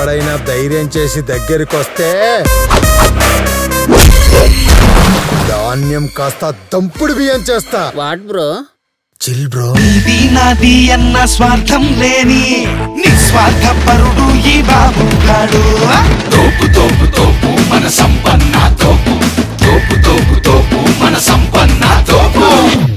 ఎవడైనా ధైర్యం చేసి దగ్గరికి వస్తే ధాన్యం కాస్త దంపుడు బియ్యం చేస్తా వాట్ బ్రో చిల్ బ్రో ఇది నాది అన్న స్వార్థం లేని నిస్వార్థ పరుడు ఈ బాబు గాడు తోపు తోపు తోపు మన సంపన్న తోపు తోపు తోపు తోపు మన సంపన్న తోపు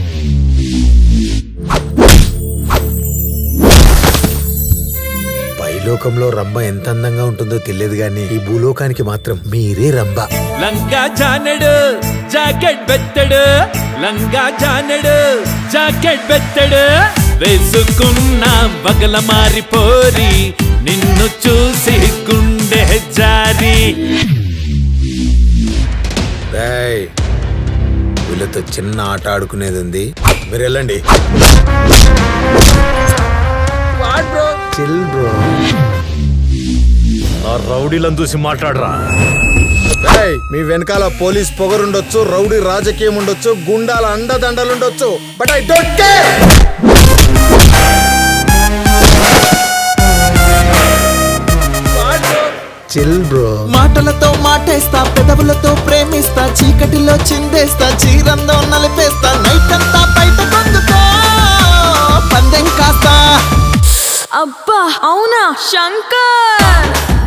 పైలోకంలో రంభ ఎంత అందంగా ఉంటుందో తెలియదు గాని ఈ భూలోకానికి మాత్రం మీరే రంభ లంగా జానడు జాకెట్ బెత్తడు లంగా జానడు జాకెట్ బెత్తడు వేసుకున్న బగల మారిపోరి నిన్ను చూసి గుండె జారి రేయ్, వీళ్ళతో చిన్న ఆట ఆడుకునేది ఉంది మీరు వెళ్ళండి చిల్ బ్రో ఆ రౌడీలను చూసి మాట్లాడరా రేయ్, మీ వెనకాల పోలీస్ పొగరుండొచ్చు రౌడీ రాజకీయం ఉండొచ్చు గుండాల అండదండలు ఉండొచ్చు but I don't care chill bro మాటలతో మాటేస్తా పెదవులతో ప్రేమిస్తా చీకటిలో చిందేస్తా చీరందో నలిపేస్తా నైట్ అంతా బయట కొందుకో పందెం కాస్తా అబ్బా అవునా శంకర్